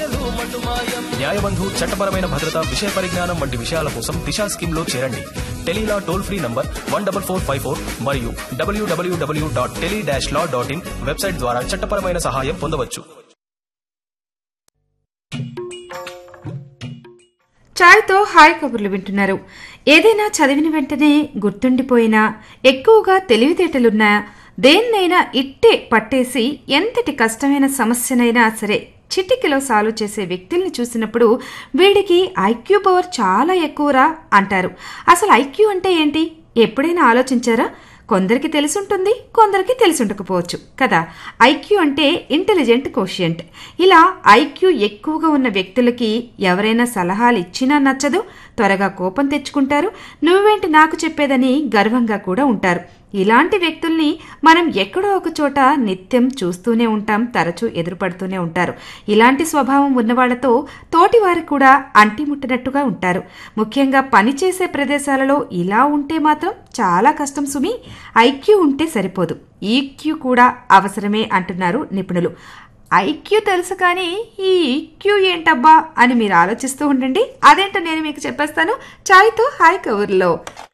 న్యాయబంధు చట్టపరమైన భద్రత విషయ పరిజ్ఞానం వంటి విషయాల కోసం దిశా స్కీమ్ లో చేరండి tele law toll free number one double four five four మరియు డబ్ల్యూడబ్ల్యూడబ్ల్యూ dot tele dash law dot in website ద్వారా చట్టపరమైన సహాయం పొందవచ్చు ఛాయ్తో హాయ్ కబుర్లు వింటున్నారు ఏదైనా చదివిన వెంటనే గుర్తుండిపోయినా ఎక్కువగా తెలివితేటలున్నా దేన్నైనా ఇట్టే పట్టేసి ఎంతటి కష్టమైన సమస్యనైనా సరే చిటికెలో సాల్వ్ చేసే వ్యక్తుల్ని చూసినప్పుడు వీడికి ఐక్యూ పవర్ చాలా ఎక్కువరా అంటారు అసలు ఐక్యూ అంటే ఏంటి ఎప్పుడైనా ఆలోచించారా కొందరికి తెలిసుంటుంది కొందరికి తెలిసుండకపోవచ్చు కదా ఐక్యూ అంటే ఇంటెలిజెంట్ కోషియంట్ ఇలా ఐక్యూ ఎక్కువగా ఉన్న వ్యక్తులకి ఎవరైనా సలహాలు ఇచ్చినా నచ్చదు త్వరగా కోపం తెచ్చుకుంటారు నువ్వేంటి నాకు చెప్పేదని గర్వంగా కూడా ఉంటారు ఇలాంటి వ్యక్తుల్ని మనం ఎక్కడో ఒక చోట నిత్యం చూస్తూనే ఉంటాం తరచూ ఎదురుపడుతూనే ఉంటారు ఇలాంటి స్వభావం ఉన్నవాళ్లతో తోటి వారు కూడా అంటిముట్టినట్టుగా ఉంటారు ముఖ్యంగా పనిచేసే ప్రదేశాలలో ఇలా ఉంటే మాత్రం చాలా కష్టం సుమి ఐక్యూ ఉంటే సరిపోదు ఈక్యూ కూడా అవసరమే అంటున్నారు నిపుణులు ఐక్యూ తెలుసు కానీ ఈ ఈక్యూ ఏంటబ్బా అని మీరు ఆలోచిస్తూ ఉండండి అదేంటో నేను మీకు చెప్పేస్తాను చాయ్తో హాయ్ కవర్లో